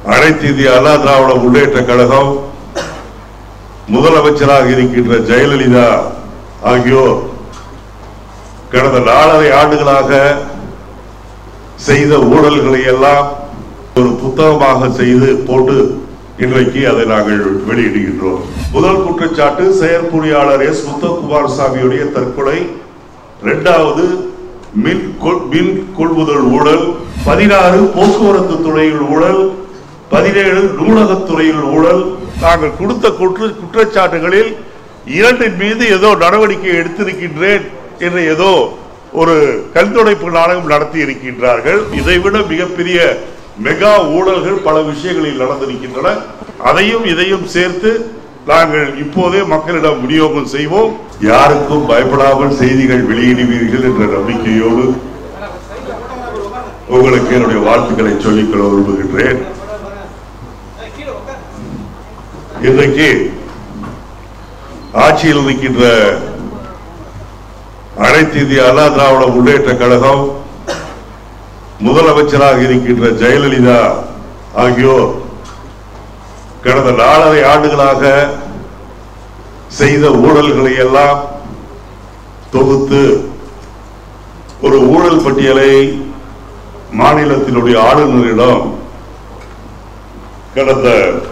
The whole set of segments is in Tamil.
அனைத்து இந்திய அண்ணா திராவிட முன்னேற்ற கழகம் முதலமைச்சராக இருக்கின்ற ஜெயலலிதா ஆகியோர் கடந்த நாலரை ஆண்டுகளாக செய்த ஊழல்களை எல்லாம் ஒரு புத்தகமாக செய்து போட்டு இன்றைக்கு அதை நாங்கள் வெளியிடுகின்றோம் முதல் குற்றச்சாட்டு செயற்பொறியாளர் எஸ் முத்தகுமார் சாமியுடைய தற்கொலை இரண்டாவது மின் கொள்- மின் கொள்முதல் ஊழல் பதினாறு போக்குவரத்து துறையில் ஊழல் பதினேழு நூலகத் துறையில் ஊழல் நாங்கள் கொடுத்த குற்ற குற்றச்சாட்டுகளில் இரண்டின் மீது ஏதோ நடவடிக்கை எடுத்திருக்கின்றேன் என்று ஏதோ ஒரு கல்துடைப்பு நாடகம் நடத்தி இருக்கின்றார்கள் இதைவிட மிகப்பெரிய மெகா ஊழல்கள் பல விஷயங்களில் நடந்திருக்கின்றன அதையும் இதையும் சேர்த்து நாங்கள் இப்போதே மக்களிடம் விநியோகம் செய்வோம் யாருக்கும் பயப்படாமல் செய்திகள் வெளியிடுவீர்கள் என்ற நம்பிக்கையோடு உங்களுக்கு என்னுடைய வாழ்த்துக்களை சொல்லிக்கொள்ள விரும்புகின்றேன் இன்றைக்கு ஆட்சியில் இருக்கின்ற அனைத்து இந்திய அண்ணா திராவிட முன்னேற்ற கழகம் முதலமைச்சராக இருக்கின்ற ஜெயலலிதா ஆகியோர் கடந்த நாலரை ஆண்டுகளாக செய்த ஊழல்களை எல்லாம் தொகுத்து ஒரு ஊழல் பட்டியலை மாநிலத்தினுடைய ஆளுநரிடம் கடந்த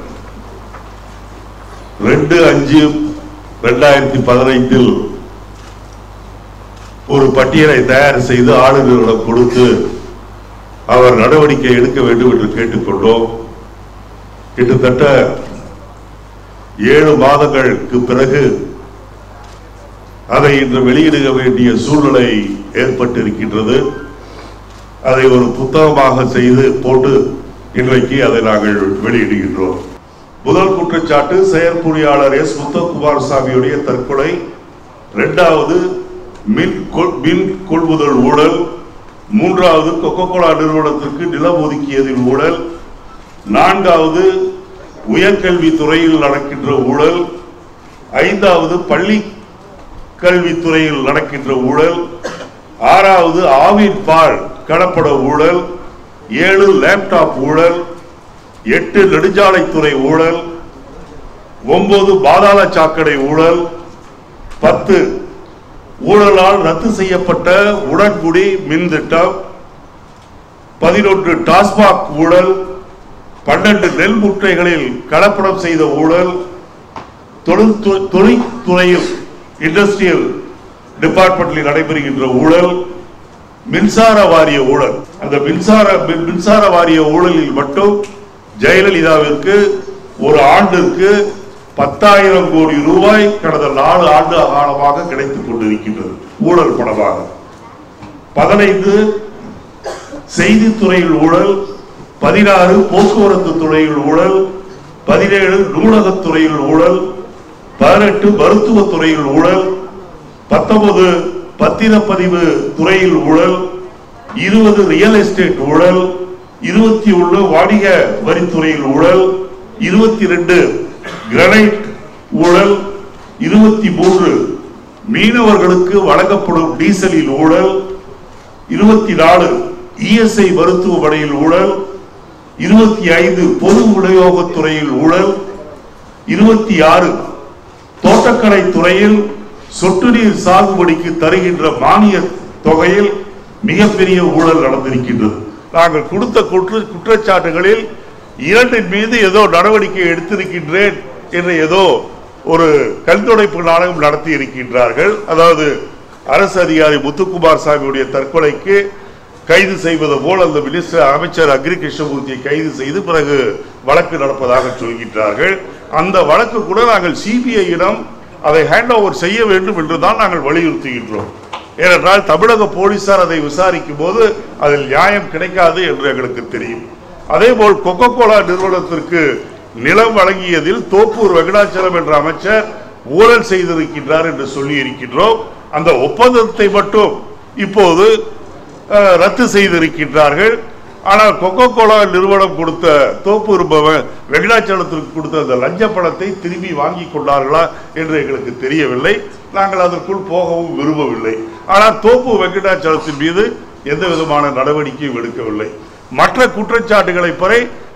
ரெண்டு அஞ்சு ரெண்டாயிரத்தி பதினைந்தில் ஒரு பட்டியலை தயார் செய்து ஆளுநரிடம் கொடுத்து அவர் நடவடிக்கை எடுக்க வேண்டும் என்று கேட்டுக்கொண்டோம் கிட்டத்தட்ட ஏழு மாதங்களுக்கு பிறகு அதை இன்று வெளியிட வேண்டிய சூழ்நிலை ஏற்பட்டிருக்கின்றது அதை ஒரு புத்தகமாக செய்து போட்டு இன்றைக்கு அதை நாங்கள் வெளியிடுகின்றோம் முதல் குற்றச்சாட்டு செயற்பொறியாளர் எஸ் முத்தகுமார் சாமியுடைய தற்கொலை இரண்டாவது மின் கொள்- மின் கொள்முதல் ஊழல் மூன்றாவது கொக்கோ கோலா நிறுவனத்திற்கு நிலம் ஒதுக்கியதில் ஊழல் நான்காவது உயர்கல்வி துறையில் நடக்கின்ற ஊழல் ஐந்தாவது பள்ளி கல்வித்துறையில் நடக்கின்ற ஊழல் ஆறாவது ஆவின் பால் கலப்பட ஊழல் ஏழு லேப்டாப் ஊழல் எட்டு நெடுஞ்சாலைத்துறை ஊழல் ஒன்பது பாதாள சாக்கடை ஊழல் பத்து ஊழலால் ரத்து செய்யப்பட்ட உடன்குடி மின் திட்டம் பதினொன்று டாஸ்மாக் ஊழல் பன்னெண்டு நெல் முட்டைகளில் கலப்படம் செய்த ஊழல் தொழில்து- தொழில்துறையில் இண்டஸ்ட்ரியல் டிபார்ட்மெண்டில் நடைபெறுகின்ற ஊழல் மின்சார வாரிய ஊழல் அந்த மின்சார மின்- மின்சார வாரிய ஊழலில் மட்டும் ஜெயலலிதாவிற்கு ஒரு ஆண்டிற்கு பத்தாயிரம் கோடி ரூபாய் கடந்த நாலு ஆண்டு காலமாக கிடைத்துக் கொண்டிருக்கின்றது ஊழல் பணமாக பதினைந்து செய்தித்துறையில் ஊழல் பதினாறு போக்குவரத்து துறையில் ஊழல் பதினேழு நூலகத் துறையில் ஊழல் பதினெட்டு மருத்துவத் துறையில் ஊழல் பத்தொன்பது பத்திரப்பதிவு துறையில் ஊழல் இருபது ரியல் எஸ்டேட் ஊழல் இருபத்தி ஒன்று வாணிக வரித்துறையில் ஊழல் இருபத்தி ரெண்டு கிரனைட் ஊழல் இருபத்தி மூன்று மீனவர்களுக்கு வழங்கப்படும் டீசலில் ஊழல் இருபத்தி நாலு இஎஸ்ஐ மருத்துவமனையில் ஊழல் இருபத்தி ஐந்து பொது விநியோகத் துறையில் ஊழல் இருபத்தி ஆறு தோட்டக்கலை துறையில் சொட்டு நீர் சாகுபடிக்கு தருகின்ற மானிய தொகையில் மிகப்பெரிய ஊழல் நடந்திருக்கின்றது நாங்கள் கொடுத்த குற்ற குற்றச்சாட்டுகளில் இரண்டின் மீது ஏதோ நடவடிக்கை எடுத்திருக்கின்றேன் என்று ஏதோ ஒரு கல்துடைப்பு நாடகம் நடத்தி இருக்கின்றார்கள் அதாவது அரசு அதிகாரி முத்துக்குமார் சாமியுடைய தற்கொலைக்கு கைது செய்வது போல் அந்த மினிஸ்டர் அமைச்சர் அக்ரி கிருஷ்ணமூர்த்தியை கைது செய்து பிறகு வழக்கு நடப்பதாக சொல்கின்றார்கள் அந்த வழக்கு கூட நாங்கள் சிபிஐயிடம் அதை ஹேண்ட் ஓவர் செய்ய வேண்டும் என்று தான் நாங்கள் வலியுறுத்துகின்றோம் ஏனென்றால் தமிழக போலீசார் அதை விசாரிக்கும் போது அதில் நியாயம் கிடைக்காது என்று எங்களுக்கு தெரியும் அதேபோல் கொக்கோ கோலா நிறுவனத்திற்கு நிலம் வழங்கியதில் தோப்பூர் வெங்கடாச்சலம் என்ற அமைச்சர் ஊழல் செய்திருக்கின்றார் என்று சொல்லி இருக்கின்றோம் அந்த ஒப்பந்தத்தை மட்டும் இப்போது அஹ், ரத்து செய்திருக்கின்றார்கள் ஆனால் கொக்கோ கோலா நிறுவனம் கொடுத்த தோப்பூர் பவ- வெங்கடாச்சலத்திற்கு கொடுத்த அந்த லஞ்ச பணத்தை திரும்பி வாங்கி கொண்டார்களா என்று எங்களுக்கு தெரியவில்லை நாங்கள் அதற்குள் போகவும் விரும்பவில்லை ஆனால் தோப்பு வெங்கடாச்சலத்தின் மீது எந்த விதமான நடவடிக்கையும் எடுக்கவில்லை மற்ற குற்றச்சாட்டுகளை பறை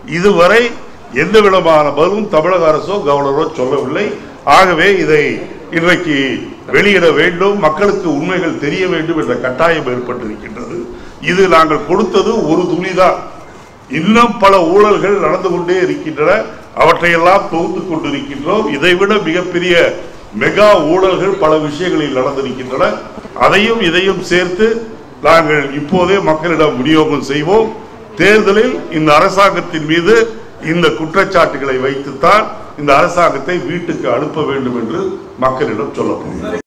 இதுவரை எந்த விதமான பதிலும் தமிழக அரசோ கவர்னரோ சொல்லவில்லை ஆகவே இதை இன்றைக்கு வெளியிட வேண்டும் மக்களுக்கு உண்மைகள் தெரிய வேண்டும் என்ற கட்டாயம் ஏற்பட்டிருக்கின்றது இது நாங்கள் கொடுத்தது ஒரு துளிதான் இன்னும் பல ஊழல்கள் நடந்து கொண்டே இருக்கின்றன அவற்றையெல்லாம் தொகுத்து கொண்டிருக்கின்றோம் இதைவிட மிகப்பெரிய மெகா ஊழல்கள் பல விஷயங்களில் நடந்திருக்கின்றன அதையும் இதையும் சேர்த்து நாங்கள் இப்போதே மக்களிடம் விநியோகம் செய்வோம் தேர்தலில் இந்த அரசாங்கத்தின் மீது இந்த குற்றச்சாட்டுகளை வைத்துத்தான் இந்த அரசாங்கத்தை வீட்டுக்கு அனுப்ப வேண்டும் என்று மக்களிடம் சொல்லப்படுகிறது